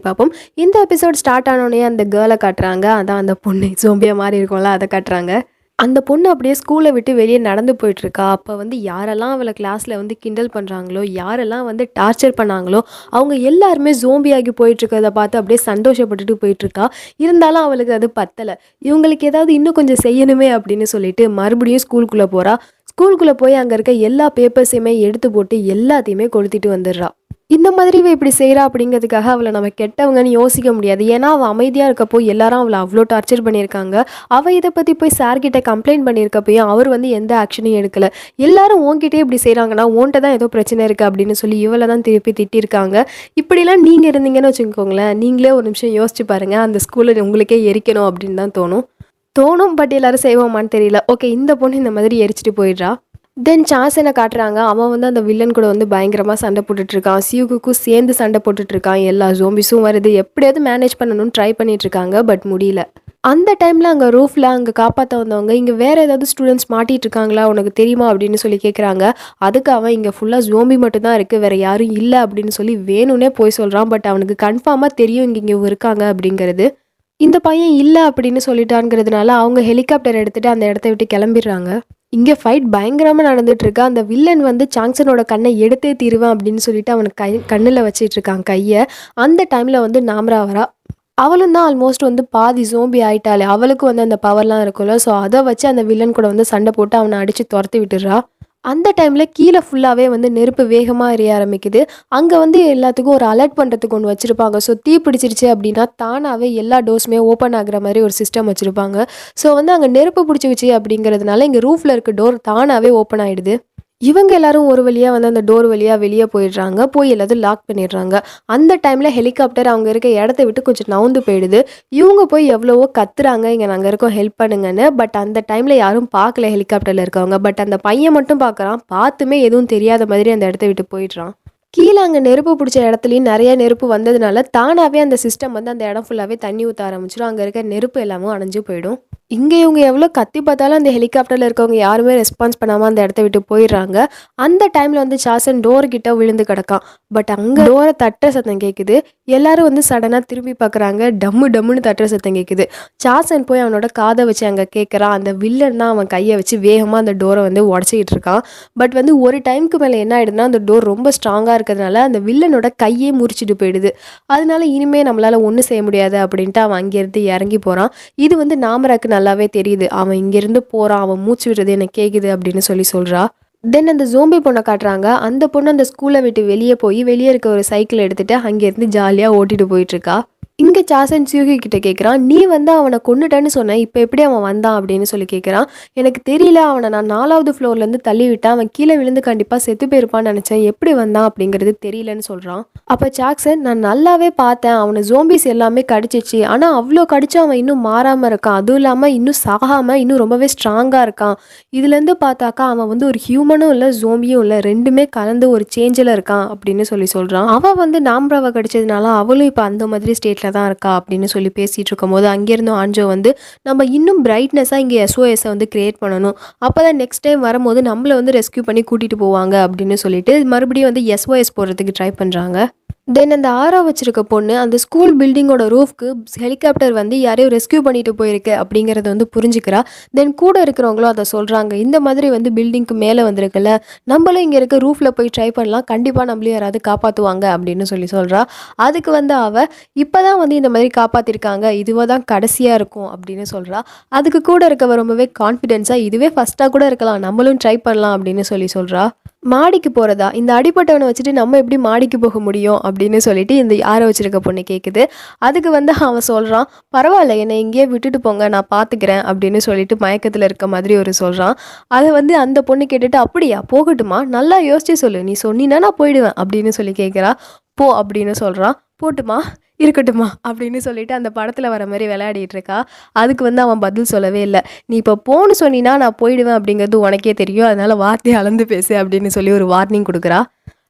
பார்ப்போம் இந்த episode start ஆனோடனே அந்த கேர்ளை காட்டுறாங்க அதான் அந்த பொண்ணு ஜோம்பியா மாதிரி இருக்கும்ல அதை காட்டுறாங்க அந்த பொண்ணு அப்படியே ஸ்கூலை விட்டு வெளியே நடந்து போயிட்டு இருக்கா அப்போ வந்து யாரெல்லாம் அவளை கிளாஸில் வந்து கிண்டல் பண்ணுறாங்களோ யாரெல்லாம் வந்து டார்ச்சர் பண்ணாங்களோ அவங்க எல்லாருமே ஜோம்பியாகி போயிட்டு இருக்கிறத பார்த்து அப்படியே சந்தோஷப்பட்டுட்டு போயிட்டு இருக்கா இருந்தாலும் அவளுக்கு அது பத்தலை இவங்களுக்கு ஏதாவது இன்னும் கொஞ்சம் செய்யணுமே அப்படின்னு சொல்லிட்டு மறுபடியும் ஸ்கூலுக்குள்ளே போகிறா ஸ்கூலுக்குள்ளே போய் அங்கே இருக்க எல்லா பேப்பர்ஸையுமே எடுத்து போட்டு எல்லாத்தையுமே கொளுத்திட்டு வந்துடுறா இந்த மாதிரி இவ இப்படி செய்கிறா அப்படிங்கிறதுக்காக அவளை நம்ம கெட்டவங்கன்னு யோசிக்க முடியாது ஏன்னா அவள் அமைதியாக இருக்கப்போ எல்லாரும் அவளை அவ்வளோ டார்ச்சர் பண்ணியிருக்காங்க அவள் இதை பற்றி போய் சார்கிட்ட கம்ப்ளைண்ட் பண்ணியிருக்கப்பையும் அவர் வந்து எந்த ஆக்ஷனையும் எடுக்கல எல்லாரும் உன்கிட்டே இப்படி செய்கிறாங்கன்னா உன்கிட்ட தான் ஏதோ பிரச்சனை இருக்குது அப்படின்னு சொல்லி இவளை தான் திருப்பி திட்டிருக்காங்க இப்படிலாம் நீங்கள் இருந்தீங்கன்னு வச்சுக்கோங்களேன் நீங்களே ஒரு நிமிஷம் யோசிச்சு பாருங்கள் அந்த ஸ்கூலில் உங்களுக்கே எரிக்கணும் அப்படின்னு தான் தோணும் தோணும் பட் எல்லாரும் செய்வோமான்னு தெரியல ஓகே இந்த பொண்ணு இந்த மாதிரி எரிச்சிட்டு போயிடுறா தென் சான்சனை காட்டுறாங்க அவன் வந்து அந்த வில்லன் கூட வந்து பயங்கரமாக சண்டை போட்டுட்டு இருக்கான் சியூகுக்கும் சேர்ந்து சண்டை போட்டுட்டு இருக்கான் எல்லா ஜோம்பிஸும் வருது எப்படியாவது மேனேஜ் பண்ணணும்னு ட்ரை பண்ணிட்டு இருக்காங்க பட் முடியல அந்த டைமில் அங்கே ரூஃபில் அங்கே காப்பாற்ற வந்தவங்க இங்கே வேறு ஏதாவது ஸ்டூடெண்ட்ஸ் மாட்டிட்டு இருக்காங்களா உனக்கு தெரியுமா அப்படின்னு சொல்லி கேட்குறாங்க அதுக்கு அவன் இங்கே ஃபுல்லாக ஜோம்பி மட்டும்தான் இருக்குது வேறு யாரும் இல்லை அப்படின்னு சொல்லி வேணும்னே போய் சொல்கிறான் பட் அவனுக்கு கன்ஃபார்மாக தெரியும் இங்கே இங்கே இருக்காங்க அப்படிங்கிறது இந்த பையன் இல்லை அப்படின்னு சொல்லிட்டாங்கிறதுனால அவங்க ஹெலிகாப்டர் எடுத்துகிட்டு அந்த இடத்த விட்டு கிளம்பிடுறாங்க இங்கே ஃபைட் பயங்கரமாக நடந்துட்டு இருக்கு அந்த வில்லன் வந்து சாங்சனோட கண்ணை எடுத்தே தீருவேன் அப்படின்னு சொல்லிட்டு அவனுக்கு கை கண்ணில் வச்சிட்டு இருக்கான் கையை அந்த டைமில் வந்து நாமரா வரா அவளும் தான் ஆல்மோஸ்ட் வந்து பாதி ஜோம்பி ஆயிட்டாளே அவளுக்கு வந்து அந்த பவர்லாம் இருக்கும்ல ஸோ அதை வச்சு அந்த வில்லன் கூட வந்து சண்டை போட்டு அவனை அடித்து துரத்தி விட்டுறா அந்த டைமில் கீழே ஃபுல்லாகவே வந்து நெருப்பு வேகமாக எரிய ஆரம்பிக்குது அங்கே வந்து எல்லாத்துக்கும் ஒரு அலர்ட் பண்ணுறதுக்கு ஒன்று வச்சுருப்பாங்க ஸோ தீ பிடிச்சிருச்சு அப்படின்னா தானாகவே எல்லா டோர்ஸுமே ஓப்பன் ஆகுற மாதிரி ஒரு சிஸ்டம் வச்சுருப்பாங்க ஸோ வந்து அங்கே நெருப்பு பிடிச்சிருச்சு அப்படிங்கிறதுனால இங்கே ரூஃபில் இருக்க டோர் தானாகவே ஓப்பன் ஆகிடுது இவங்க எல்லாரும் ஒரு வழியாக வந்து அந்த டோர் வழியாக வெளியே போயிடுறாங்க போய் எல்லாத்தையும் லாக் பண்ணிடுறாங்க அந்த டைமில் ஹெலிகாப்டர் அவங்க இருக்க இடத்த விட்டு கொஞ்சம் நவுந்து போயிடுது இவங்க போய் எவ்வளவோ கத்துறாங்க இங்கே நாங்கள் இருக்கோம் ஹெல்ப் பண்ணுங்கன்னு பட் அந்த டைமில் யாரும் பார்க்கல ஹெலிகாப்டரில் இருக்கவங்க பட் அந்த பையன் மட்டும் பார்க்குறான் பார்த்துமே எதுவும் தெரியாத மாதிரி அந்த இடத்த விட்டு போயிடுறான் கீழே அங்கே நெருப்பு பிடிச்ச இடத்துலையும் நிறைய நெருப்பு வந்ததுனால தானாகவே அந்த சிஸ்டம் வந்து அந்த இடம் ஃபுல்லாகவே தண்ணி ஊற்ற ஆரம்பிச்சிடும் அங்கே இருக்க நெருப்பு எல்லாமே அணைஞ்சு போயிடும் இங்கே இவங்க எவ்வளோ கத்தி பார்த்தாலும் அந்த ஹெலிகாப்டரில் இருக்கவங்க யாருமே ரெஸ்பான்ஸ் பண்ணாமல் அந்த இடத்த விட்டு போயிடுறாங்க அந்த டைமில் வந்து சாசன் டோர் கிட்ட விழுந்து கிடக்கான் பட் அங்கே டோரை தட்டுற சத்தம் கேட்குது எல்லாரும் வந்து சடனாக திரும்பி பார்க்குறாங்க டம்மு டம்முன்னு தட்டுற சத்தம் கேட்குது சாசன் போய் அவனோட காதை வச்சு அங்கே கேட்குறான் அந்த வில்லன் தான் அவன் கையை வச்சு வேகமாக அந்த டோரை வந்து உடச்சிக்கிட்டு இருக்கான் பட் வந்து ஒரு டைமுக்கு மேலே என்ன ஆயிடுதுன்னா அந்த டோர் ரொம்ப ஸ்ட்ராங்காக இருக்கிறதுனால அந்த வில்லனோட கையே முறிச்சிட்டு போயிடுது அதனால இனிமேல் நம்மளால் ஒன்றும் செய்ய முடியாது அப்படின்ட்டு அவன் அங்கேருந்து இறங்கி போகிறான் இது வந்து நாமராக்கு நல்லாவே தெரியுது அவன் இங்கேருந்து போகிறான் அவன் மூச்சு விடுறது எனக்கு கேட்குது அப்படின்னு சொல்லி சொல்கிறா தென் அந்த ஜோம்பி பொண்ணை காட்டுறாங்க அந்த பொண்ணு அந்த ஸ்கூலை விட்டு வெளியே போய் வெளியே இருக்க ஒரு சைக்கிள் எடுத்துட்டு அங்கேருந்து ஜாலியாக ஓட்டிட்டு போயிட்டு இருக்கா இங்கே சாசன் சியூகி கிட்ட கேட்குறான் நீ வந்து அவனை கொண்டுட்டேன்னு சொன்ன இப்போ எப்படி அவன் வந்தான் அப்படின்னு சொல்லி கேட்குறான் எனக்கு தெரியல அவனை நான் நாலாவது ஃப்ளோர்லேருந்து தள்ளி விட்டேன் அவன் கீழே விழுந்து கண்டிப்பாக செத்து போயிருப்பான்னு நினச்சேன் எப்படி வந்தான் அப்படிங்கிறது தெரியலன்னு சொல்கிறான் அப்போ ஜாக்சன் நான் நல்லாவே பார்த்தேன் அவனை ஜோம்பிஸ் எல்லாமே கடிச்சிச்சு ஆனால் அவ்வளோ கடிச்சு அவன் இன்னும் மாறாமல் இருக்கான் அதுவும் இல்லாமல் இன்னும் சாகாமல் இன்னும் ரொம்பவே ஸ்ட்ராங்காக இருக்கான் இதுலேருந்து பார்த்தாக்கா அவன் வந்து ஒரு ஹியூமனும் இல்லை ஜோம்பியும் இல்லை ரெண்டுமே கலந்து ஒரு சேஞ்சில் இருக்கான் அப்படின்னு சொல்லி சொல்கிறான் அவன் வந்து நாம்ராவை கடிச்சதுனால அவளும் இப்போ அந்த மாதிரி ஸ்டேட்டில் தான் இருக்கா அப்படின்னு சொல்லி பேசிகிட்டு இருக்கும்போது அங்கேருந்து ஆஞ்சோ வந்து நம்ம இன்னும் பிரைட்னஸாக இங்கே எஸ்ஓஎஸை வந்து கிரியேட் பண்ணணும் அப்போ தான் நெக்ஸ்ட் டைம் வரும்போது நம்மளை வந்து ரெஸ்க்யூ பண்ணி கூட்டிகிட்டு போவாங்க அப்படின்னு சொல்லிட்டு மறுபடியும் வந்து எஸ்ஓஎஸ் போடுறதுக்கு ட்ரை பண்ணுறாங்க தென் அந்த ஆரோ வச்சிருக்க பொண்ணு அந்த ஸ்கூல் பில்டிங்கோட ரூஃப்க்கு ஹெலிகாப்டர் வந்து யாரையும் ரெஸ்க்யூ பண்ணிட்டு போயிருக்கு அப்படிங்கிறத வந்து புரிஞ்சுக்கிறா தென் கூட இருக்கிறவங்களும் அதை சொல்கிறாங்க இந்த மாதிரி வந்து பில்டிங்க்கு மேலே வந்திருக்குல்ல நம்மளும் இங்கே இருக்க ரூஃபில் போய் ட்ரை பண்ணலாம் கண்டிப்பாக நம்மளையும் யாராவது காப்பாற்றுவாங்க அப்படின்னு சொல்லி சொல்கிறா அதுக்கு வந்து அவள் இப்போ தான் வந்து இந்த மாதிரி காப்பாற்றிருக்காங்க இதுவாக தான் கடைசியாக இருக்கும் அப்படின்னு சொல்கிறா அதுக்கு கூட இருக்கவ ரொம்பவே கான்ஃபிடென்ஸாக இதுவே ஃபஸ்ட்டாக கூட இருக்கலாம் நம்மளும் ட்ரை பண்ணலாம் அப்படின்னு சொல்லி சொல்கிறா மாடிக்கு போகிறதா இந்த அடிப்பட்டவனை வச்சுட்டு நம்ம எப்படி மாடிக்கு போக முடியும் அப்படின்னு சொல்லிட்டு இந்த யாரை வச்சிருக்க பொண்ணு கேட்குது அதுக்கு வந்து அவன் சொல்கிறான் பரவாயில்ல என்னை இங்கேயே விட்டுட்டு போங்க நான் பார்த்துக்கிறேன் அப்படின்னு சொல்லிட்டு மயக்கத்தில் இருக்க மாதிரி ஒரு சொல்கிறான் அதை வந்து அந்த பொண்ணு கேட்டுட்டு அப்படியா போகட்டுமா நல்லா யோசிச்சு சொல்லு நீ சொன்னினா நான் போயிடுவேன் அப்படின்னு சொல்லி கேட்குறா போ அப்படின்னு சொல்கிறான் போட்டுமா இருக்கட்டுமா அப்படின்னு சொல்லிட்டு அந்த படத்தில் வர மாதிரி விளையாடிட்டு இருக்கா அதுக்கு வந்து அவன் பதில் சொல்லவே இல்லை நீ இப்போ போன்னு சொன்னினா நான் போயிடுவேன் அப்படிங்கிறது உனக்கே தெரியும் அதனால வார்த்தையை அளந்து பேசு அப்படின்னு சொல்லி ஒரு வார்னிங் கொடுக்குறா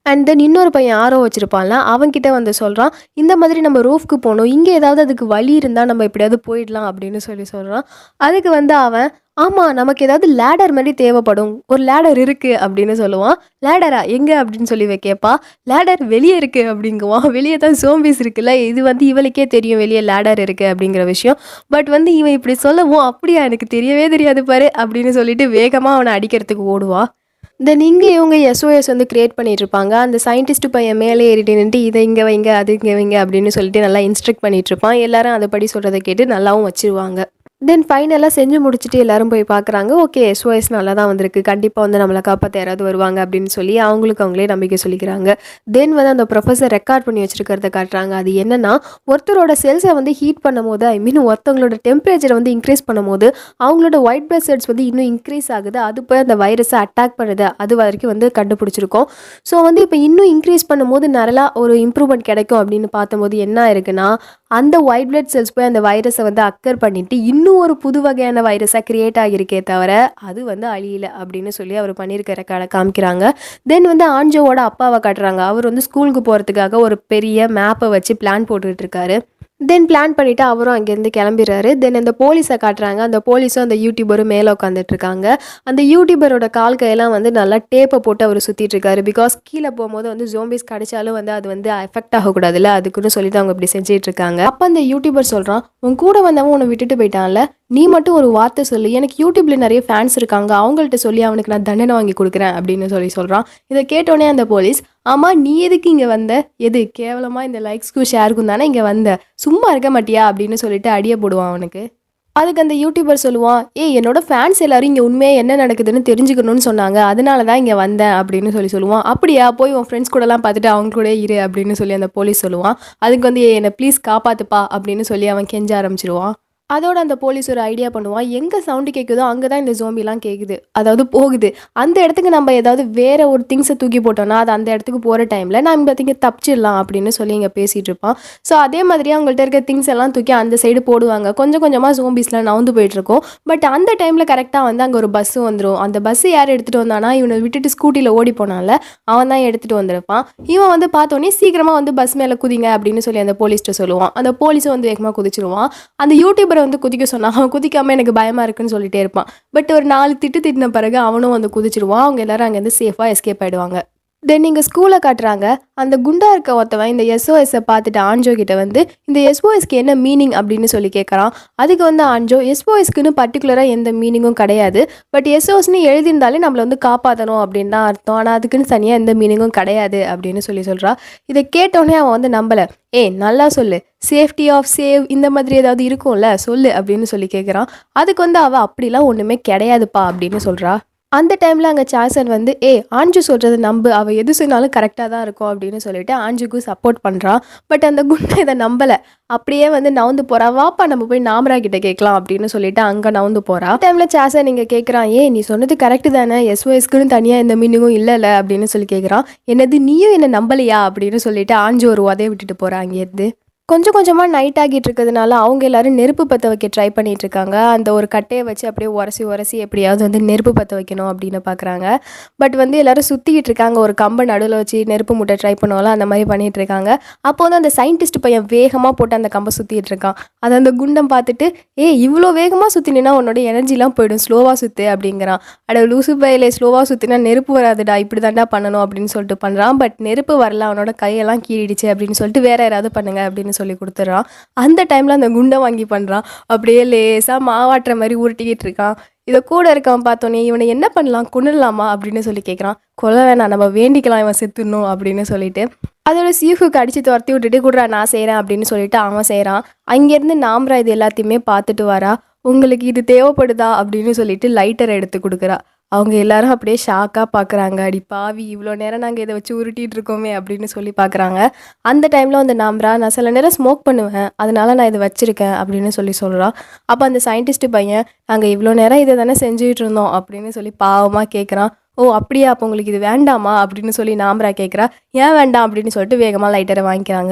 அண்ட் தென் இன்னொரு பையன் ஆரோ வச்சிருப்பான்ல அவன்கிட்ட வந்து சொல்கிறான் இந்த மாதிரி நம்ம ரூஃப்க்கு போகணும் இங்கே ஏதாவது அதுக்கு வழி இருந்தால் நம்ம எப்படியாவது போயிடலாம் அப்படின்னு சொல்லி சொல்கிறான் அதுக்கு வந்து அவன் ஆமாம் நமக்கு ஏதாவது லேடர் மாதிரி தேவைப்படும் ஒரு லேடர் இருக்குது அப்படின்னு சொல்லுவான் லேடரா எங்கே அப்படின்னு சொல்லி இவ கேட்பா லேடர் வெளியே இருக்குது அப்படிங்குவான் வெளியே தான் சோம்பிஸ் இருக்குல்ல இது வந்து இவளுக்கே தெரியும் வெளியே லேடர் இருக்குது அப்படிங்கிற விஷயம் பட் வந்து இவன் இப்படி சொல்லவும் அப்படியா எனக்கு தெரியவே தெரியாது பாரு அப்படின்னு சொல்லிட்டு வேகமாக அவனை அடிக்கிறதுக்கு ஓடுவா தென் இங்கே இவங்க எஸ்ஓஎஸ் வந்து கிரியேட் பண்ணிட்டு இருப்பாங்க அந்த சயின்டிஸ்ட் பையன் மேலே ஏறிட்டு நின்று இதை இங்கே வைங்க அது இங்கே வைங்க அப்படின்னு சொல்லிட்டு நல்லா இன்ஸ்ட்ரக்ட் பண்ணிட்டு இருப்பான் எல்லாரும் அதுபடி சொல்கிறத கேட்டு நல்லாவும் வச்சிருவாங்க தென் ஃபைனலாக செஞ்சு முடிச்சுட்டு எல்லாரும் போய் பார்க்குறாங்க ஓகே எஸ்ஓஎஸ் நல்லா தான் வந்திருக்கு கண்டிப்பாக வந்து நம்மளை காப்பாற்ற யாராவது வருவாங்க அப்படின்னு சொல்லி அவங்களுக்கு அவங்களே நம்பிக்கை சொல்லிக்கிறாங்க தென் வந்து அந்த ப்ரொஃபஸர் ரெக்கார்ட் பண்ணி வச்சிருக்கிறத காட்டுறாங்க அது என்னன்னா ஒருத்தரோட செல்ஸை வந்து ஹீட் பண்ணும் போது ஐ மீன் ஒருத்தவங்களோட டெம்பரேச்சரை வந்து இன்க்ரீஸ் பண்ணும்போது அவங்களோட ஒயிட் பிளட் செல்ஸ் வந்து இன்னும் இன்க்ரீஸ் ஆகுது அது போய் அந்த வைரஸை அட்டாக் பண்ணுது அது வரைக்கும் வந்து கண்டுபிடிச்சிருக்கோம் ஸோ வந்து இப்போ இன்னும் இன்க்ரீஸ் பண்ணும்போது நிறையா ஒரு இம்ப்ரூவ்மெண்ட் கிடைக்கும் அப்படின்னு பார்த்தம்போது என்ன இருக்குன்னா அந்த ஒயிட் பிளட் செல்ஸ் போய் அந்த வைரஸை வந்து அக்கர் பண்ணிட்டு இன்னும் ஒரு புது வகையான வைரஸாக கிரியேட் ஆகியிருக்கே தவிர அது வந்து அழியல அப்படின்னு சொல்லி அவர் பண்ணியிருக்க ரெக்கார்டை காமிக்கிறாங்க தென் வந்து ஆஞ்சோவோட அப்பாவை காட்டுறாங்க அவர் வந்து ஸ்கூலுக்கு போகிறதுக்காக ஒரு பெரிய மேப்பை வச்சு பிளான் போட்டுட்டு இருக்காரு தென் பிளான் பண்ணிவிட்டு அவரும் அங்கேருந்து கிளம்பிடுறாரு தென் அந்த போலீஸை காட்டுறாங்க அந்த போலீஸும் அந்த யூடியூபரும் மேலே உட்காந்துட்டு இருக்காங்க அந்த யூடியூபரோட கால் கையெல்லாம் வந்து நல்லா டேப்பை போட்டு அவர் சுற்றிட்டு இருக்காரு பிகாஸ் கீழே போகும்போது வந்து ஜோம்பிஸ் கடிச்சாலும் வந்து அது வந்து எஃபெக்ட் ஆகக்கூடாதுல்ல அதுக்குன்னு சொல்லிட்டு அவங்க இப்படி செஞ்சுட்டு இருக்காங்க அப்போ அந்த யூடியூபர் சொல்கிறான் உன் கூட வந்தவன் உன்னை விட்டுட்டு போயிட்டான்ல நீ மட்டும் ஒரு வார்த்தை சொல்லு எனக்கு யூடியூப்ல நிறைய ஃபேன்ஸ் இருக்காங்க அவங்கள்ட்ட சொல்லி அவனுக்கு நான் தண்டனை வாங்கி கொடுக்குறேன் அப்படின்னு சொல்லி சொல்கிறான் இதை கேட்டோடனே அந்த போலீஸ் ஆமாம் நீ எதுக்கு இங்கே வந்த எது கேவலமாக இந்த லைக்ஸ்க்கும் ஷேருக்கும் தானே இங்கே வந்த சும்மா இருக்க மாட்டியா அப்படின்னு சொல்லிட்டு அடிய போடுவான் அவனுக்கு அதுக்கு அந்த யூடியூபர் சொல்லுவான் ஏய் என்னோட ஃபேன்ஸ் எல்லாரும் இங்கே உண்மையாக என்ன நடக்குதுன்னு தெரிஞ்சுக்கணும்னு சொன்னாங்க அதனால தான் இங்கே வந்தேன் அப்படின்னு சொல்லி சொல்லுவான் அப்படியா போய் உன் ஃப்ரெண்ட்ஸ் கூடலாம் பார்த்துட்டு அவங்க கூட இரு அப்படின்னு சொல்லி அந்த போலீஸ் சொல்லுவான் அதுக்கு வந்து "ஏய், என்னை ப்ளீஸ் காப்பாத்துப்பா அப்படின்னு சொல்லி அவன் கெஞ்ச ஆரம்பிச்சிருவான் அதோட அந்த போலீஸ் ஒரு ஐடியா பண்ணுவான் எங்கே சவுண்டு கேட்குதோ அங்கே தான் இந்த ஜோம்பிலாம் கேட்குது அதாவது போகுது அந்த இடத்துக்கு நம்ம ஏதாவது வேற ஒரு திங்ஸை தூக்கி போட்டோம்னா அது அந்த இடத்துக்கு போகிற டைமில் நம்ம திங்க தப்பிச்சிடலாம் அப்படின்னு சொல்லி இங்கே பேசிகிட்டு இருப்பான் ஸோ அதே மாதிரி அவங்கள்ட்ட இருக்க திங்ஸ் எல்லாம் தூக்கி அந்த சைடு போடுவாங்க கொஞ்சம் கொஞ்சமாக ஜோம்பிஸ்லாம் நவுந்து போயிட்டுருக்கோம் பட் அந்த டைமில் கரெக்டாக வந்து அங்கே ஒரு பஸ்ஸு வந்துடும் அந்த பஸ்ஸு யார் எடுத்துகிட்டு வந்தானா இவனை விட்டுட்டு ஸ்கூட்டியில் ஓடி போனால அவன் தான் எடுத்துகிட்டு வந்திருப்பான் இவன் வந்து பார்த்தோன்னே சீக்கிரமாக வந்து பஸ் மேலே குதிங்க அப்படின்னு சொல்லி அந்த போலீஸ்ட்ட சொல்லுவான் அந்த போலீஸும் வந்து வேகமாக குதிச்சிருவான் அந்த யூடியூபரை வந்து குதிக்க சொன்னா அவன் குதிக்காம எனக்கு பயமா இருக்குன்னு சொல்லிட்டே இருப்பான் பட் ஒரு நாலு திட்டு திட்டின பிறகு அவனும் வந்து குதிச்சிருவான் அவங்க எல்லாரும் அங்கேருந்து சேஃபாக எஸ்கேப் ஆயிடுவாங்க தென் நீங்கள் ஸ்கூலை காட்டுறாங்க அந்த குண்டா இருக்க ஒருத்தவன் இந்த எஸ்ஓஎஸை பார்த்துட்டு ஆஞ்சோ கிட்ட வந்து இந்த எஸ்ஓஎஸ்க்கு என்ன மீனிங் அப்படின்னு சொல்லி கேட்குறான் அதுக்கு வந்து ஆஞ்சோ எஸ்ஓஎஸ்க்குன்னு பர்டிகுலராக எந்த மீனிங்கும் கிடையாது பட் எஸ்ஓஎஸ்னு எழுதியிருந்தாலே நம்மளை வந்து காப்பாற்றணும் அப்படின்னு தான் அர்த்தம் ஆனால் அதுக்குன்னு தனியாக எந்த மீனிங்கும் கிடையாது அப்படின்னு சொல்லி சொல்கிறா இதை கேட்டோடனே அவன் வந்து நம்பலை ஏய் நல்லா சொல்லு சேஃப்டி ஆஃப் சேவ் இந்த மாதிரி ஏதாவது இருக்கும்ல சொல்லு அப்படின்னு சொல்லி கேட்குறான் அதுக்கு வந்து அவள் அப்படிலாம் ஒன்றுமே கிடையாதுப்பா அப்படின்னு சொல்கிறா அந்த டைமில் அங்கே சாசன் வந்து ஏ ஆஞ்சு சொல்கிறது நம்பு அவள் எது சொன்னாலும் கரெக்டாக தான் இருக்கும் அப்படின்னு சொல்லிட்டு ஆஞ்சுக்கு சப்போர்ட் பண்ணுறான் பட் அந்த குண்டை இதை நம்பலை அப்படியே வந்து நவுந்து போறா வாப்பா நம்ம போய் நாமரா கிட்ட கேட்கலாம் அப்படின்னு சொல்லிட்டு அங்கே நவுந்து போறா டைம்ல சாசன் நீங்க கேட்குறான் ஏ நீ சொன்னது கரெக்ட் தானே எஸ்ஓஎஸ்க்குன்னு தனியாக எந்த மீனிங்கும் இல்லைல்ல அப்படின்னு சொல்லி கேட்குறான் என்னது நீயும் என்ன நம்பலையா அப்படின்னு சொல்லிட்டு ஆஞ்சு ஒரு உதைய விட்டுட்டு போறா அங்கேருந்து கொஞ்சம் கொஞ்சமாக நைட் ஆகிட்டு இருக்கிறதுனால அவங்க எல்லாரும் நெருப்பு பற்ற வைக்க ட்ரை பண்ணிட்டு இருக்காங்க அந்த ஒரு கட்டையை வச்சு அப்படியே உரசி உரசி எப்படியாவது வந்து நெருப்பு பற்ற வைக்கணும் அப்படின்னு பார்க்குறாங்க பட் வந்து எல்லாரும் சுற்றிக்கிட்டு இருக்காங்க ஒரு கம்பை நடுவில் வச்சு நெருப்பு மூட்டை ட்ரை பண்ணுவாங்களோ அந்த மாதிரி பண்ணிட்டு இருக்காங்க அப்போ வந்து அந்த சயின்டிஸ்ட் பையன் வேகமாக போட்டு அந்த கம்பை சுற்றிட்டு இருக்கான் அதை அந்த குண்டம் பார்த்துட்டு ஏ இவ்வளோ வேகமாக சுற்றினா உன்னோட எனர்ஜிலாம் போயிடும் ஸ்லோவாக சுற்று அப்படிங்கிறான் அட லூசு பையிலே ஸ்லோவாக சுற்றினா நெருப்பு வராதுடா இப்படி தாண்டா பண்ணணும் அப்படின்னு சொல்லிட்டு பண்ணுறான் பட் நெருப்பு வரல அவனோட கையெல்லாம் கீறிடுச்சு அப்படின்னு சொல்லிட்டு வேற யாராவது பண்ணுங்க அப்படின்னு சொல்லி கொடுத்துட்றான் அந்த டைமில் அந்த குண்டை வாங்கி பண்ணுறான் அப்படியே லேசாக மாவாட்டுற மாதிரி உருட்டிக்கிட்டு இருக்கான் இதை கூட இருக்கவன் பார்த்தோன்னே இவனை என்ன பண்ணலாம் கொண்டுடலாமா அப்படின்னு சொல்லி கேட்குறான் கொல்ல வேணாம் நம்ம வேண்டிக்கலாம் இவன் செத்துடணும் அப்படின்னு சொல்லிட்டு அதோட சீஃபுக்கு அடித்து துரத்தி விட்டுட்டு கூடுறா நான் செய்கிறேன் அப்படின்னு சொல்லிட்டு அவன் செய்கிறான் அங்கேருந்து நாம்ரா இது எல்லாத்தையுமே பார்த்துட்டு வரா உங்களுக்கு இது தேவைப்படுதா அப்படின்னு சொல்லிட்டு லைட்டர் எடுத்து கொடுக்குறா அவங்க எல்லாரும் அப்படியே ஷாக்காக பார்க்குறாங்க அடி பாவி இவ்வளோ நேரம் நாங்கள் இதை வச்சு உருட்டிட்டு இருக்கோமே அப்படின்னு சொல்லி பார்க்குறாங்க அந்த டைமில் வந்து நாம்ரா நான் சில நேரம் ஸ்மோக் பண்ணுவேன் அதனால நான் இதை வச்சுருக்கேன் அப்படின்னு சொல்லி சொல்கிறா அப்போ அந்த சயின்டிஸ்ட் பையன் நாங்கள் இவ்வளோ நேரம் இதை தானே செஞ்சுட்டு இருந்தோம் அப்படின்னு சொல்லி பாவமாக கேட்குறான் ஓ அப்படியா அப்போ உங்களுக்கு இது வேண்டாமா அப்படின்னு சொல்லி நாம்ரா கேட்குறா ஏன் வேண்டாம் அப்படின்னு சொல்லிட்டு வேகமாக லைட்டரை வாங்கிக்கிறாங்க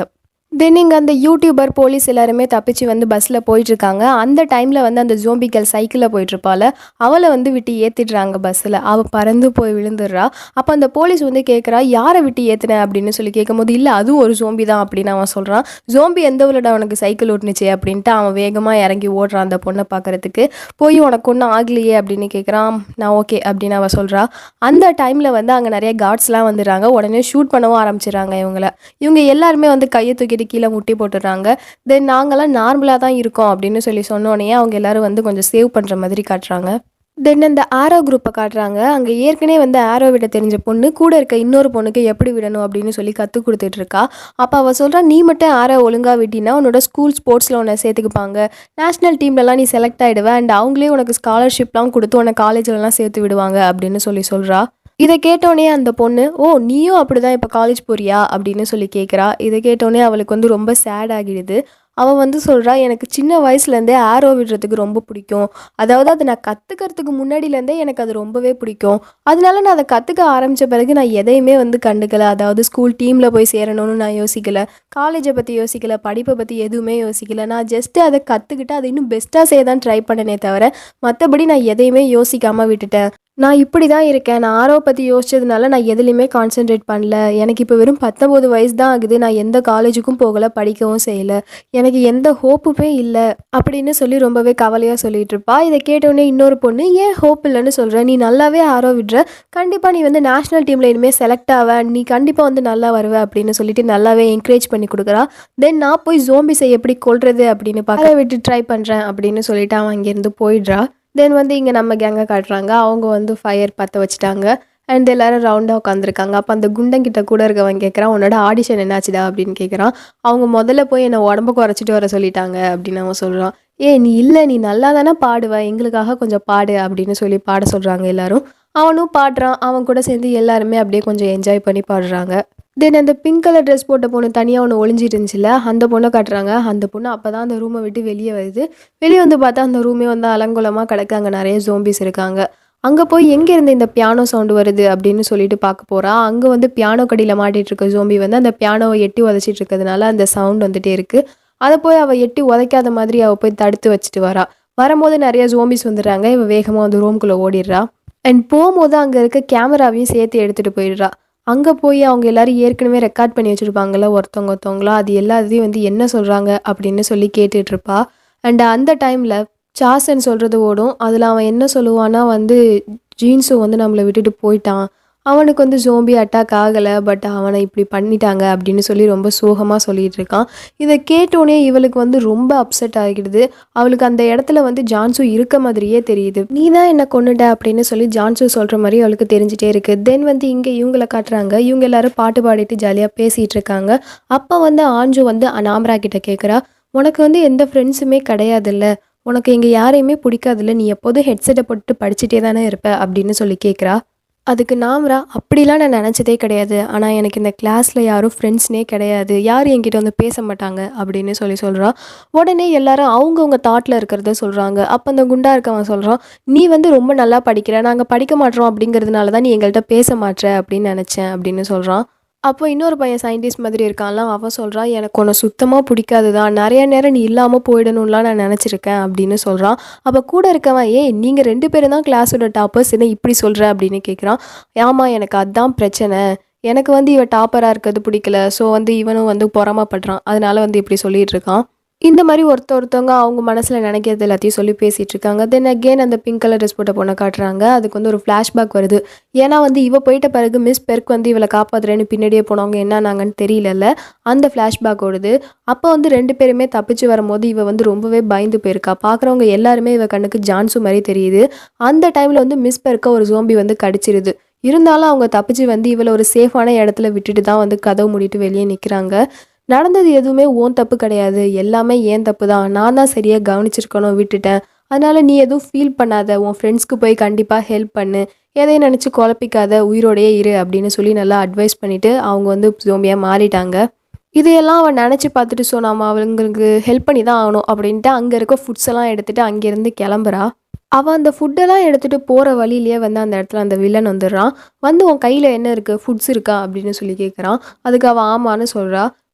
தென் இங்கே அந்த யூடியூபர் போலீஸ் எல்லாருமே தப்பிச்சு வந்து பஸ்ஸில் போயிட்டுருக்காங்க அந்த டைமில் வந்து அந்த ஜோம்பிக்கல் சைக்கிளில் போயிட்டுருப்பாள் அவளை வந்து விட்டு ஏற்றிடுறாங்க பஸ்ஸில் அவள் பறந்து போய் விழுந்துடுறா அப்போ அந்த போலீஸ் வந்து கேட்குறா யாரை விட்டு ஏற்றின அப்படின்னு சொல்லி கேட்கும்போது இல்லை அதுவும் ஒரு ஜோம்பி தான் அப்படின்னு அவன் சொல்கிறான் ஜோம்பி எந்த உள்ளடா அவனுக்கு சைக்கிள் ஓட்டுனுச்சு அப்படின்ட்டு அவன் வேகமாக இறங்கி ஓடுறான் அந்த பொண்ணை பார்க்குறதுக்கு போய் உனக்கு ஒன்றும் ஆகலையே அப்படின்னு கேட்குறான் நான் ஓகே அப்படின்னு அவள் சொல்கிறா அந்த டைமில் வந்து அங்கே நிறைய கார்ட்ஸ்லாம் வந்துடுறாங்க உடனே ஷூட் பண்ணவும் ஆரம்பிச்சிடுறாங்க இவங்கள இவங்க எல்லாருமே வந்து கையை தூக்கிட்டு கீழே முட்டி போட்டுடுறாங்க தென் நாங்களாம் நார்மலாக தான் இருக்கோம் அப்படின்னு சொல்லி சொன்னோடனே அவங்க எல்லாரும் வந்து கொஞ்சம் சேவ் பண்ணுற மாதிரி காட்டுறாங்க தென் அந்த ஆரோ குரூப்பை காட்டுறாங்க அங்கே ஏற்கனவே வந்து ஆரோ விட தெரிஞ்ச பொண்ணு கூட இருக்க இன்னொரு பொண்ணுக்கு எப்படி விடணும் அப்படின்னு சொல்லி கற்றுக் கொடுத்துட்டு இருக்கா அப்போ அவள் சொல்கிறா நீ மட்டும் ஆரோ ஒழுங்காக விட்டினா உன்னோட ஸ்கூல் ஸ்போர்ட்ஸில் உன்னை சேர்த்துக்குப்பாங்க நேஷ்னல் டீம்லலாம் நீ செலக்ட் ஆகிடுவ அண்ட் அவங்களே உனக்கு ஸ்காலர்ஷிப்லாம் கொடுத்து உன்னை காலேஜ்லலாம் சேர்த்து விடுவாங்க அப்படின்னு சொல்லி சொல்கிறா இதை கேட்டோடனே அந்த பொண்ணு ஓ நீயும் அப்படிதான் இப்போ காலேஜ் போறியா அப்படின்னு சொல்லி கேட்குறா இதை கேட்டோடனே அவளுக்கு வந்து ரொம்ப சேட் ஆகிடுது அவள் வந்து சொல்கிறா எனக்கு சின்ன வயசுலேருந்தே ஆரோ விடுறதுக்கு ரொம்ப பிடிக்கும் அதாவது அதை நான் கற்றுக்கிறதுக்கு முன்னாடியிலேருந்தே எனக்கு அது ரொம்பவே பிடிக்கும் அதனால நான் அதை கற்றுக்க ஆரம்பித்த பிறகு நான் எதையுமே வந்து கண்டுக்கல அதாவது ஸ்கூல் டீமில் போய் சேரணும்னு நான் யோசிக்கல காலேஜை பற்றி யோசிக்கல படிப்பை பற்றி எதுவுமே யோசிக்கல நான் ஜஸ்ட்டு அதை கற்றுக்கிட்டு அதை இன்னும் பெஸ்ட்டாக செய்ய தான் ட்ரை பண்ணனே தவிர மற்றபடி நான் எதையுமே யோசிக்காமல் விட்டுட்டேன் நான் இப்படி தான் இருக்கேன் நான் ஆரோ பற்றி யோசிச்சதுனால நான் எதுலேயுமே கான்சென்ட்ரேட் பண்ணல எனக்கு இப்போ வெறும் பத்தொம்போது வயசு தான் ஆகுது நான் எந்த காலேஜுக்கும் போகலை படிக்கவும் செய்யலை எனக்கு எந்த ஹோப்புமே இல்லை அப்படின்னு சொல்லி ரொம்பவே கவலையாக சொல்லிட்டு இருப்பா இதை கேட்டோடனே இன்னொரு பொண்ணு ஏன் ஹோப் இல்லைன்னு சொல்கிற நீ நல்லாவே ஆரோ விடுற கண்டிப்பாக நீ வந்து நேஷனல் டீமில் இனிமேல் செலக்ட் ஆவ நீ கண்டிப்பாக வந்து நல்லா வருவ அப்படின்னு சொல்லிட்டு நல்லாவே என்கரேஜ் பண்ணி கொடுக்குறா தென் நான் போய் ஜோம்பிஸை எப்படி கொள்றது அப்படின்னு பார்க்க விட்டு ட்ரை பண்ணுறேன் அப்படின்னு சொல்லிட்டு அவன் அங்கேருந்து போயிடுறா தென் வந்து இங்கே நம்ம கேங்கை காட்டுறாங்க அவங்க வந்து ஃபயர் பற்ற வச்சுட்டாங்க அண்ட் எல்லாரும் ரவுண்டாக உட்காந்துருக்காங்க அப்போ அந்த குண்டங்கிட்ட கூட இருக்கவன் கேட்குறான் உன்னோட ஆடிஷன் என்னாச்சுடா அப்படின்னு கேட்குறான் அவங்க முதல்ல போய் என்னை உடம்ப குறைச்சிட்டு வர சொல்லிட்டாங்க அப்படின்னு அவன் சொல்கிறான் ஏ நீ இல்லை நீ நல்லா தானே பாடுவ எங்களுக்காக கொஞ்சம் பாடு அப்படின்னு சொல்லி பாட சொல்கிறாங்க எல்லாரும் அவனும் பாடுறான் அவன் கூட சேர்ந்து எல்லாருமே அப்படியே கொஞ்சம் என்ஜாய் பண்ணி பாடுறாங்க தென் அந்த பிங்க் கலர் ட்ரெஸ் போட்ட பொண்ணு தனியாக ஒன்று ஒளிஞ்சிட்டு இருந்துச்சுல அந்த பொண்ணை காட்டுறாங்க அந்த பொண்ணு அப்போ தான் அந்த ரூமை விட்டு வெளியே வருது வெளியே வந்து பார்த்தா அந்த ரூமே வந்து அலங்கோலமாக கிடக்கு அங்கே நிறைய ஜோம்பிஸ் இருக்காங்க அங்கே போய் எங்கே இருந்து இந்த பியானோ சவுண்டு வருது அப்படின்னு சொல்லிட்டு பார்க்க போகிறா அங்கே வந்து பியானோ கடியில் மாட்டிட்டு இருக்க ஜோம்பி வந்து அந்த பியானோவை எட்டி உதச்சிட்டு இருக்கிறதுனால அந்த சவுண்ட் வந்துட்டே இருக்குது அதை போய் அவள் எட்டி உதைக்காத மாதிரி அவள் போய் தடுத்து வச்சுட்டு வரா வரும்போது நிறைய ஜோம்பிஸ் வந்துடுறாங்க இவள் வேகமாக வந்து ரூம்குள்ளே ஓடிடுறா அண்ட் போகும்போது அங்கே இருக்க கேமராவையும் சேர்த்து எடுத்துகிட்டு போயிடுறா அங்கே போய் அவங்க எல்லாரும் ஏற்கனவே ரெக்கார்ட் பண்ணி வச்சுருப்பாங்கல்ல ஒருத்தவங்க ஒருத்தவங்களா அது எல்லாத்தையும் வந்து என்ன சொல்கிறாங்க அப்படின்னு சொல்லி கேட்டுட்டு இருப்பா அண்ட் அந்த டைமில் சாசன் சொல்கிறது ஓடும் அதில் அவன் என்ன சொல்லுவான்னா வந்து ஜீன்ஸும் வந்து நம்மளை விட்டுட்டு போயிட்டான் அவனுக்கு வந்து ஜோம்பி அட்டாக் ஆகலை பட் அவனை இப்படி பண்ணிட்டாங்க அப்படின்னு சொல்லி ரொம்ப சோகமாக சொல்லிட்டு இருக்கான் இதை கேட்டோடனே இவளுக்கு வந்து ரொம்ப அப்செட் ஆகிடுது அவளுக்கு அந்த இடத்துல வந்து ஜான்சு இருக்க மாதிரியே தெரியுது நீ தான் என்ன கொண்டுட்ட அப்படின்னு சொல்லி ஜான்சு சொல்கிற மாதிரி அவளுக்கு தெரிஞ்சிட்டே இருக்கு தென் வந்து இங்கே இவங்கள காட்டுறாங்க இவங்க எல்லாரும் பாட்டு பாடிட்டு ஜாலியாக பேசிகிட்டு இருக்காங்க அப்போ வந்து ஆஞ்சு வந்து அனாமரா கிட்ட கேட்குறா உனக்கு வந்து எந்த ஃப்ரெண்ட்ஸுமே கிடையாதுல்ல உனக்கு இங்கே யாரையுமே பிடிக்காதுல்ல நீ எப்போதும் ஹெட்செட்டை போட்டு படிச்சுட்டே தானே இருப்ப அப்படின்னு சொல்லி கேட்குறா அதுக்கு நாமரா அப்படிலாம் நான் நினச்சதே கிடையாது ஆனால் எனக்கு இந்த கிளாஸில் யாரும் ஃப்ரெண்ட்ஸ்னே கிடையாது யாரும் என்கிட்ட வந்து பேச மாட்டாங்க அப்படின்னு சொல்லி சொல்கிறா உடனே எல்லாரும் அவங்கவுங்க தாட்டில் இருக்கிறத சொல்கிறாங்க அப்போ அந்த குண்டா இருக்கவன் சொல்கிறான் நீ வந்து ரொம்ப நல்லா படிக்கிற நாங்கள் படிக்க மாட்டோம் அப்படிங்கிறதுனால தான் நீ எங்கள்கிட்ட பேச மாட்ற அப்படின்னு நினச்சேன் அப்படின்னு சொல்கிறான் அப்போ இன்னொரு பையன் சயின்டிஸ்ட் மாதிரி இருக்கான்ல அவன் சொல்கிறான் எனக்கு உன்னை சுத்தமாக பிடிக்காது தான் நிறைய நேரம் நீ இல்லாமல் போயிடணும்லாம் நான் நினச்சிருக்கேன் அப்படின்னு சொல்கிறான் அப்போ கூட இருக்கவன் ஏய் நீங்கள் ரெண்டு பேரும் தான் கிளாஸோட டாப்பர்ஸ் என்ன இப்படி சொல்கிற அப்படின்னு கேட்குறான் ஆமாம் எனக்கு அதுதான் பிரச்சனை எனக்கு வந்து இவன் டாப்பராக இருக்கிறது பிடிக்கல ஸோ வந்து இவனும் வந்து பொறாமப்படுறான் அதனால வந்து இப்படி சொல்லிட்டு இருக்கான் இந்த மாதிரி ஒருத்த ஒருத்தவங்க அவங்க மனசில் நினைக்கிறது எல்லாத்தையும் சொல்லி பேசிகிட்டு இருக்காங்க தென் அகெயின் அந்த பிங்க் கலர் ட்ரெஸ் போட்ட பொண்ணை காட்டுறாங்க அதுக்கு வந்து ஒரு ஃப்ளாஷ்பேக் வருது ஏன்னா வந்து இவ போயிட்ட பிறகு மிஸ் பெர்க் வந்து இவளை காப்பாத்துறேன்னு பின்னாடியே போனவங்க என்னன்னாங்கன்னு தெரியலல்ல அந்த ஃப்ளாஷ்பேக் ஓடுது அப்போ வந்து ரெண்டு பேருமே தப்பிச்சு வரும்போது இவ வந்து ரொம்பவே பயந்து போயிருக்கா பார்க்குறவங்க எல்லாருமே இவ கண்ணுக்கு ஜான்சு மாதிரி தெரியுது அந்த டைமில் வந்து மிஸ் பெருக்க ஒரு ஜோம்பி வந்து கடிச்சிருது இருந்தாலும் அவங்க தப்பிச்சு வந்து இவளை ஒரு சேஃபான இடத்துல விட்டுட்டு தான் வந்து கதவு மூடிட்டு வெளியே நிற்கிறாங்க நடந்தது எதுவுமே ஓன் தப்பு கிடையாது எல்லாமே ஏன் தப்பு தான் நான் தான் சரியாக கவனிச்சிருக்கணும் விட்டுட்டேன் அதனால நீ எதுவும் ஃபீல் பண்ணாத உன் ஃப்ரெண்ட்ஸ்க்கு போய் கண்டிப்பாக ஹெல்ப் பண்ணு எதையும் நினச்சி குழப்பிக்காத உயிரோடையே இரு அப்படின்னு சொல்லி நல்லா அட்வைஸ் பண்ணிட்டு அவங்க வந்து ஜோம்பியாக மாறிட்டாங்க இதையெல்லாம் அவன் நினச்சி பார்த்துட்டு ஸோ நம்ம அவங்களுக்கு ஹெல்ப் பண்ணி தான் ஆகணும் அப்படின்ட்டு அங்கே இருக்க ஃபுட்ஸ் எல்லாம் எடுத்துகிட்டு அங்கேருந்து கிளம்புறா அவன் அந்த ஃபுட்டெல்லாம் எடுத்துகிட்டு போகிற வழியிலேயே வந்து அந்த இடத்துல அந்த வில்லன் வந்துடுறான் வந்து உன் கையில் என்ன இருக்குது ஃபுட்ஸ் இருக்கா அப்படின்னு சொல்லி கேட்குறான் அதுக்கு அவன் ஆமான்னு சொல்கிறா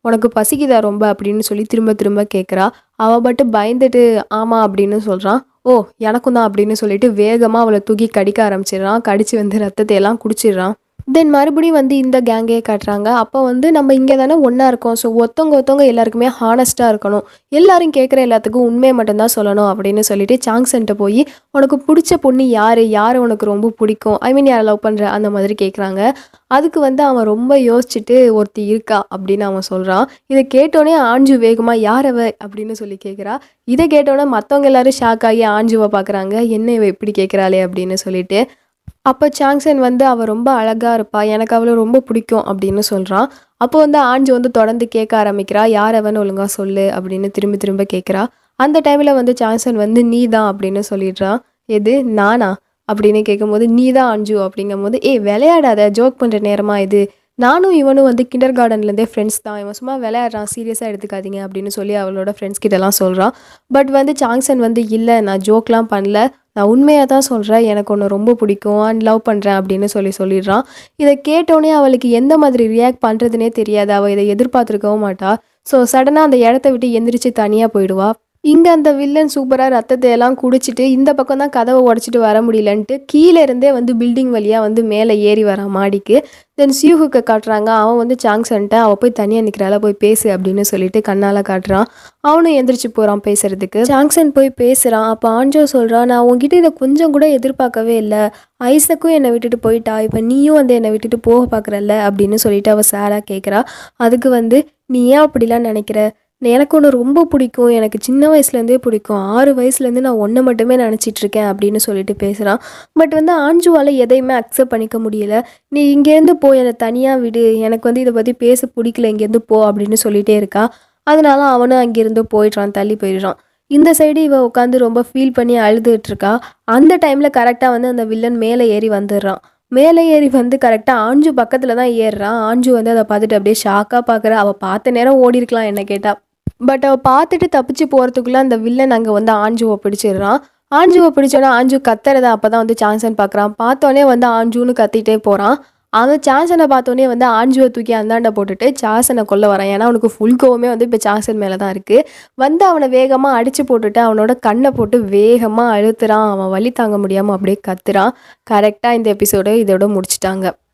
உனக்கு பசிக்குதா ரொம்ப அப்படின்னு சொல்லி திரும்ப திரும்ப கேட்குறா அவள் பட்டு பயந்துட்டு ஆமாம் அப்படின்னு சொல்கிறான் ஓ எனக்கும் தான் அப்படின்னு சொல்லிட்டு வேகமாக அவளை தூக்கி கடிக்க ஆரம்பிச்சிடுறான் கடிச்சு வந்து ரத்தத்தை எல்லாம் குடிச்சிடுறான் தென் மறுபடியும் வந்து இந்த கேங்கே காட்டுறாங்க அப்போ வந்து நம்ம இங்கே தானே ஒன்றா இருக்கோம் ஸோ ஒருத்தவங்க ஒருத்தவங்க எல்லாருக்குமே ஹானஸ்ட்டாக இருக்கணும் எல்லாரும் கேட்குற எல்லாத்துக்கும் உண்மையை மட்டும்தான் சொல்லணும் அப்படின்னு சொல்லிட்டு சாங்சன்ட்ட போய் உனக்கு பிடிச்ச பொண்ணு யார் யார் உனக்கு ரொம்ப பிடிக்கும் ஐ மீன் யாரை லவ் பண்ணுற அந்த மாதிரி கேட்குறாங்க அதுக்கு வந்து அவன் ரொம்ப யோசிச்சுட்டு ஒருத்தி இருக்கா அப்படின்னு அவன் சொல்கிறான் இதை கேட்டோடனே ஆஞ்சு வேகமாக யார் அவ அப்படின்னு சொல்லி கேட்குறா இதை கேட்டோன்னே மற்றவங்க எல்லாரும் ஷாக் ஆகி ஆஞ்சுவை பார்க்குறாங்க என்ன இவ இப்படி கேட்குறாளே அப்படின்னு சொல்லிட்டு அப்போ சாங்சன் வந்து அவள் ரொம்ப அழகாக இருப்பா எனக்கு அவளை ரொம்ப பிடிக்கும் அப்படின்னு சொல்கிறான் அப்போ வந்து ஆஞ்சு வந்து தொடர்ந்து கேட்க ஆரம்பிக்கிறா யார் அவன் ஒழுங்கா சொல்லு அப்படின்னு திரும்ப திரும்ப கேட்குறா அந்த டைமில் வந்து சாங்சன் வந்து நீ தான் அப்படின்னு சொல்லிடுறான் எது நானா அப்படின்னு கேட்கும்போது நீ தான் அஞ்சு அப்படிங்கும்போது ஏய் விளையாடாத ஜோக் பண்ணுற நேரமா இது நானும் இவனும் வந்து கிண்டர் கார்டன்லேருந்தே ஃப்ரெண்ட்ஸ் தான் இவன் சும்மா விளையாடுறான் சீரியஸாக எடுத்துக்காதீங்க அப்படின்னு சொல்லி அவளோட ஃப்ரெண்ட்ஸ் கிட்டலாம் சொல்கிறான் பட் வந்து சாங்சன் வந்து இல்லை நான் ஜோக்லாம் பண்ணல நான் உண்மையாக தான் சொல்கிறேன் எனக்கு ஒன்று ரொம்ப பிடிக்கும் அண்ட் லவ் பண்ணுறேன் அப்படின்னு சொல்லி சொல்லிடுறான் இதை கேட்டோடனே அவளுக்கு எந்த மாதிரி ரியாக்ட் பண்ணுறதுனே தெரியாது அவள் இதை எதிர்பார்த்துருக்கவும் மாட்டா ஸோ சடனாக அந்த இடத்த விட்டு எந்திரிச்சு தனியாக போயிடுவா இங்கே அந்த வில்லன் சூப்பராக ரத்தத்தை எல்லாம் குடிச்சிட்டு இந்த பக்கம் தான் கதவை உடச்சிட்டு வர முடியலன்ட்டு கீழே இருந்தே வந்து பில்டிங் வழியாக வந்து மேலே ஏறி வரான் மாடிக்கு தென் சியூஹுக்கை காட்டுறாங்க அவன் வந்து சாங்சன்ட்ட அவள் போய் தனியாக நிற்கிறாள போய் பேசு அப்படின்னு சொல்லிட்டு கண்ணால் காட்டுறான் அவனும் எந்திரிச்சு போகிறான் பேசுறதுக்கு சாங்சன் போய் பேசுகிறான் அப்போ ஆஞ்சோ சொல்கிறான் நான் உன்கிட்ட இதை கொஞ்சம் கூட எதிர்பார்க்கவே இல்லை ஐசக்கும் என்னை விட்டுட்டு போயிட்டா இப்போ நீயும் வந்து என்னை விட்டுட்டு போக பார்க்குறல்ல அப்படின்னு சொல்லிட்டு அவள் சேடாக கேட்குறா அதுக்கு வந்து நீ ஏன் அப்படிலாம் நினைக்கிற எனக்கு ஒன்று ரொம்ப பிடிக்கும் எனக்கு சின்ன வயசுலேருந்தே பிடிக்கும் ஆறு வயசுலேருந்து நான் ஒன்றை மட்டுமே நினச்சிட்டு இருக்கேன் அப்படின்னு சொல்லிட்டு பேசுகிறான் பட் வந்து ஆஞ்சுவால் எதையுமே அக்செப்ட் பண்ணிக்க முடியல நீ இங்கேருந்து போ என்னை தனியாக விடு எனக்கு வந்து இதை பற்றி பேச பிடிக்கல இங்கேருந்து போ அப்படின்னு சொல்லிட்டே இருக்கா அதனால அவனும் அங்கேருந்து போயிடுறான் தள்ளி போயிடுறான் இந்த சைடு இவ உட்காந்து ரொம்ப ஃபீல் பண்ணி அழுதுட்டு இருக்கா அந்த டைமில் கரெக்டாக வந்து அந்த வில்லன் மேலே ஏறி வந்துடுறான் மேலே ஏறி வந்து கரெக்டாக ஆஞ்சு பக்கத்தில் தான் ஏறுறான் ஆஞ்சு வந்து அதை பார்த்துட்டு அப்படியே ஷாக்காக பார்க்குறா அவள் பார்த்த நேரம் ஓடி இருக்கலாம் என்ன கேட்டால் பட் அவள் பார்த்துட்டு தப்பிச்சு போகிறதுக்குள்ளே அந்த வில்லன் அங்கே வந்து ஆஞ்சுவை பிடிச்சிடுறான் ஆஞ்சுவை பிடிச்சோன்னா ஆஞ்சு கத்துறத அப்போ தான் வந்து சான்சன் பார்க்குறான் பார்த்தோன்னே வந்து ஆஞ்சுன்னு கத்திட்டே போகிறான் அவன் சான்சனை பார்த்தோன்னே வந்து ஆஞ்சுவை தூக்கி அந்தாண்ட போட்டுட்டு சாசனை கொல்ல வரான் ஏன்னா அவனுக்கு ஃபுல் கோவமே வந்து இப்போ சான்சன் மேலே தான் இருக்குது வந்து அவனை வேகமாக அடித்து போட்டுட்டு அவனோட கண்ணை போட்டு வேகமாக அழுத்துறான் அவன் வலி தாங்க முடியாமல் அப்படியே கத்துறான் கரெக்டாக இந்த எபிசோடு இதோட முடிச்சிட்டாங்க